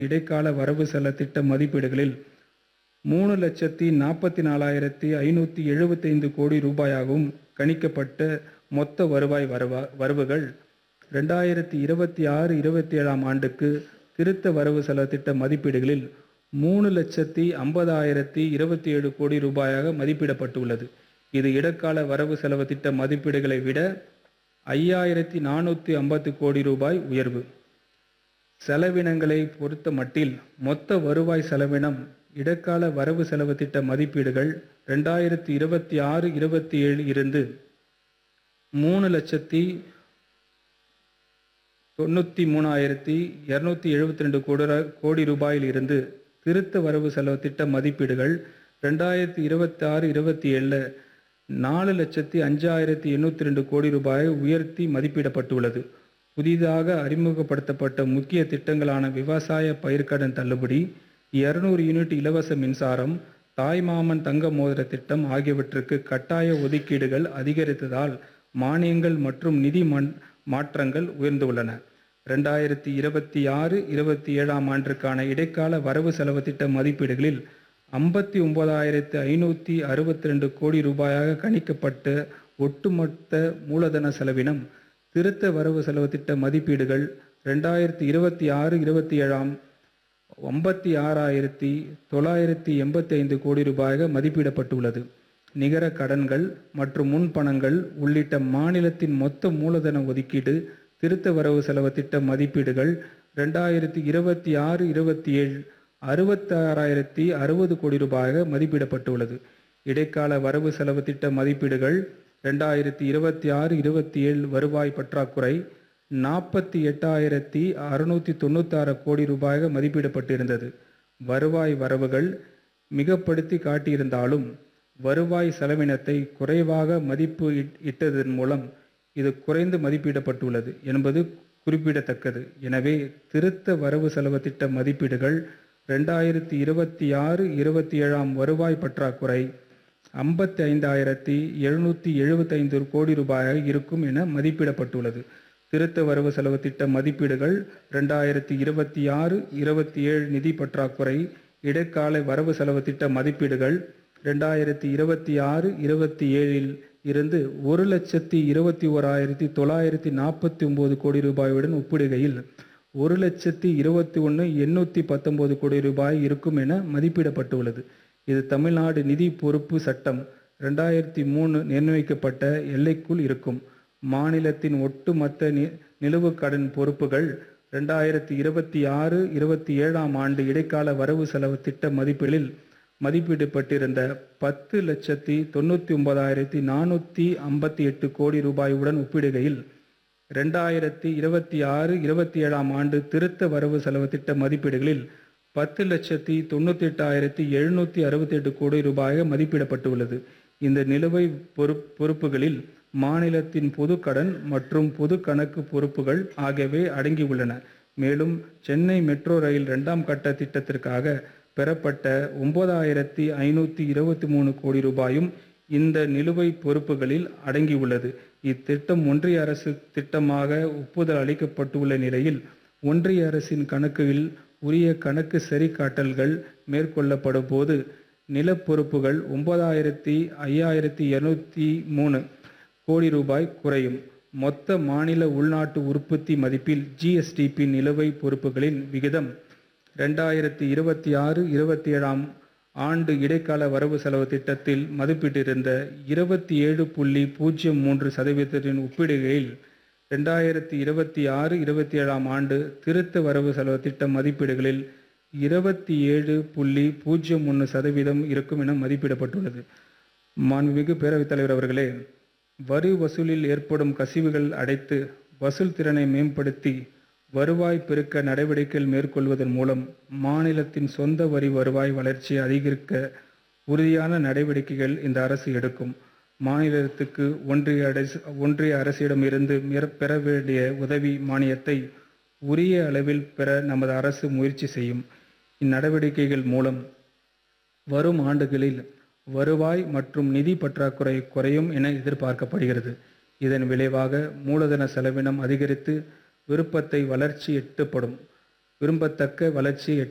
இடைக்கால வரவு செலவு திட்ட மதிப்பீடுகளில் மூணு லட்சத்தி நாற்பத்தி நாலாயிரத்தி ஐநூற்றி எழுபத்தைந்து கோடி ரூபாயாகவும் கணிக்கப்பட்ட மொத்த வருவாய் வரவா வரவுகள் ரெண்டாயிரத்தி இருபத்தி ஆறு இருபத்தி ஏழாம் ஆண்டுக்கு திருத்த வரவு செலவு திட்ட மதிப்பீடுகளில் மூணு லட்சத்தி ஐம்பதாயிரத்தி இருபத்தி ஏழு கோடி ரூபாயாக மதிப்பிடப்பட்டுள்ளது இது இடைக்கால வரவு செலவு திட்ட மதிப்பீடுகளை விட ஐயாயிரத்தி நானூற்றி ஐம்பத்து கோடி ரூபாய் உயர்வு செலவினங்களை பொறுத்த மட்டில் மொத்த வருவாய் செலவினம் இடைக்கால வரவு செலவு திட்ட மதிப்பீடுகள் ரெண்டாயிரத்தி இருபத்தி ஆறு இருபத்தி ஏழு இருந்து மூணு லட்சத்தி தொண்ணூற்றி மூணாயிரத்தி இரநூத்தி எழுபத்தி ரெண்டு கோடி ர- கோடி ரூபாயில் இருந்து திருத்த வரவு செலவு திட்ட மதிப்பீடுகள் ரெண்டாயிரத்தி இருபத்தி ஆறு இருபத்தி ஏழில் நாலு லட்சத்தி அஞ்சாயிரத்தி எண்ணூற்றி ரெண்டு கோடி ரூபாயை உயர்த்தி மதிப்பிடப்பட்டுள்ளது புதிதாக அறிமுகப்படுத்தப்பட்ட முக்கிய திட்டங்களான விவசாய பயிர்க்கடன் தள்ளுபடி இருநூறு யூனிட் இலவச மின்சாரம் தாய்மாமன் தங்க மோதிர திட்டம் ஆகியவற்றுக்கு கட்டாய ஒதுக்கீடுகள் அதிகரித்ததால் மானியங்கள் மற்றும் நிதி மன்- மாற்றங்கள் உயர்ந்துள்ளன ரெண்டாயிரத்தி இருபத்தி ஆறு இருபத்தி ஏழாம் ஆண்டிற்கான இடைக்கால வரவு செலவு திட்ட மதிப்பீடுகளில் ஐம்பத்தி ஒன்பதாயிரத்து ஐநூற்றி அறுபத்தி ரெண்டு கோடி ரூபாயாக கணிக்கப்பட்ட ஒட்டுமொத்த மூலதன செலவினம் திருத்த வரவு செலவு திட்ட மதிப்பீடுகள் ரெண்டாயிரத்தி இருபத்தி ஆறு இருபத்தி ஏழாம் ஐம்பத்தி ஆறாயிரத்தி தொள்ளாயிரத்தி எண்பத்தி ஐந்து கோடி ரூபாயாக மதிப்பிடப்பட்டுள்ளது நிகர கடன்கள் மற்றும் முன்பணங்கள் உள்ளிட்ட மாநிலத்தின் மொத்த மூலதன ஒதுக்கீடு திருத்த வரவு செலவு திட்ட மதிப்பீடுகள் ரெண்டாயிரத்தி இருபத்தி ஆறு இருபத்தி ஏழு அறுபத்தாறாயிரத்தி அறுபது கோடி ரூபாயாக மதிப்பிடப்பட்டுள்ளது இடைக்கால வரவு செலவு திட்ட மதிப்பீடுகள் ரெண்டாயிரத்தி இருபத்தி ஆறு இருபத்தி ஏழு வருவாய் பற்றாக்குறை நாற்பத்தி எட்டாயிரத்தி அறுநூற்றி தொண்ணூத்தாறு கோடி ரூபாயாக மதிப்பிடப்பட்டிருந்தது வருவாய் வரவுகள் மிகப்படுத்தி காட்டியிருந்தாலும் வருவாய் செலவினத்தை குறைவாக மதிப்பு இட்- இட்டதன் மூலம் இது குறைந்து மதிப்பிடப்பட்டுள்ளது என்பது குறிப்பிடத்தக்கது எனவே திருத்த வரவு செலவு திட்ட மதிப்பீடுகள் ரெண்டாயிரத்தி இருபத்தி ஆறு இருபத்தி ஏழாம் வருவாய் பற்றாக்குறை ஐம்பத்தி ஐந்தாயிரத்தி எழுநூற்றி எழுபத்தைந்து கோடி ரூபாயாக இருக்கும் என மதிப்பிடப்பட்டுள்ளது திருத்த வரவு செலவு திட்ட மதிப்பீடுகள் ரெண்டாயிரத்தி இருபத்தி ஆறு இருபத்தி ஏழு நிதி பற்றாக்குறை இடைக்கால வரவு செலவு திட்ட மதிப்பீடுகள் ரெண்டாயிரத்தி இருபத்தி ஆறு இருபத்தி ஏழில் இருந்து ஒரு லட்சத்தி இருபத்தி ஓராயிரத்தி தொள்ளாயிரத்தி நாற்பத்தி ஒன்பது கோடி ரூபாயுடன் ஒப்பிடுகையில் ஒரு லட்சத்தி இருபத்தி ஒன்று எண்ணூற்றி பத்தொன்பது கோடி ரூபாய் இருக்கும் என மதிப்பிடப்பட்டுள்ளது இது தமிழ்நாடு நிதி பொறுப்பு சட்டம் ரெண்டாயிரத்தி மூணு நிர்ணயிக்கப்பட்ட எல்லைக்குள் இருக்கும் மாநிலத்தின் ஒட்டுமொத்த நி நிலுவுக் கடன் பொறுப்புகள் ரெண்டாயிரத்தி இருபத்தி ஆறு இருபத்தி ஏழாம் ஆண்டு இடைக்கால வரவு செலவு திட்ட மதிப்பீடில் மதிப்பிடப்பட்டிருந்த பத்து லட்சத்தி தொண்ணூற்றி ஒன்பதாயிரத்தி நானூற்றி ஐம்பத்தி எட்டு கோடி ரூபாயுடன் ஒப்பிடுகையில் ரெண்டாயிரத்தி இருபத்தி ஆறு இருபத்தி ஏழாம் ஆண்டு திருத்த வரவு செலவு திட்ட மதிப்பீடுகளில் பத்து லட்சத்தி தொண்ணூற்றி எட்டாயிரத்தி எழுநூற்றி அறுபத்தி எட்டு கோடி ரூபாயாக மதிப்பிடப்பட்டுள்ளது இந்த நிலுவை பொறுப் பொறுப்புகளில் மாநிலத்தின் பொது கடன் மற்றும் பொது கணக்கு பொறுப்புகள் ஆகியவை அடங்கியுள்ளன மேலும் சென்னை மெட்ரோ ரயில் இரண்டாம் கட்ட திட்டத்திற்காக பெறப்பட்ட ஒன்பதாயிரத்தி ஐநூற்றி இருபத்தி மூணு கோடி ரூபாயும் இந்த நிலுவை பொறுப்புகளில் அடங்கியுள்ளது இத்திட்டம் ஒன்றிய அரசு திட்டமாக ஒப்புதல் அளிக்கப்பட்டுள்ள நிலையில் ஒன்றிய அரசின் கணக்குகளில் உரிய கணக்கு சரிகாட்டல்கள் மேற்கொள்ளப்படும் போது நிலப் பொறுப்புகள் ஒன்பதாயிரத்தி ஐயாயிரத்தி இருநூத்தி மூணு கோடி ரூபாய் குறையும் மொத்த மாநில உள்நாட்டு உற்பத்தி மதிப்பில் ஜிஎஸ்டிபி நிலுவை பொறுப்புகளின் விகிதம் ரெண்டாயிரத்தி இருபத்தி ஆறு இருபத்தி ஏழாம் ஆண்டு இடைக்கால வரவு செலவு திட்டத்தில் மதிப்பிட்டிருந்த இருபத்தி ஏழு புள்ளி பூஜ்ஜியம் மூன்று சதவீதத்தின் ஒப்பிடுகையில் ரெண்டாயிரத்தி இருபத்தி ஆறு இருபத்தி ஏழாம் ஆண்டு திருத்த வரவு செலவு திட்ட மதிப்பீடுகளில் இருபத்தி ஏழு புள்ளி பூஜ்ஜியம் ஒன்று சதவீதம் இருக்கும் என மதிப்பிடப்பட்டுள்ளது மாண்புமிகு பேரவைத் தலைவர் அவர்களே வரி வசூலில் ஏற்படும் கசிவுகள் அடைத்து வசூல் திறனை மேம்படுத்தி வருவாய் பெருக்க நடவடிக்கைகள் மேற்கொள்வதன் மூலம் மாநிலத்தின் சொந்த வரி வருவாய் வளர்ச்சியை அதிகரிக்க உறுதியான நடவடிக்கைகள் இந்த அரசு எடுக்கும் மாநிலத்துக்கு ஒன்றிய அரசு ஒன்றிய அரசிடமிருந்து மேற்- பெற வேண்டிய உதவி மானியத்தை உரிய அளவில் பெற நமது அரசு முயற்சி செய்யும் இந்நடவடிக்கைகள் மூலம் வரும் ஆண்டுகளில் வருவாய் மற்றும் நிதி பற்றாக்குறை குறையும் என எதிர்பார்க்கப்படுகிறது இதன் விளைவாக மூலதன செலவினம் அதிகரித்து விருப்பத்தை வளர்ச்சி எட்டப்படும் விரும்பத்தக்க வளர்ச்சியை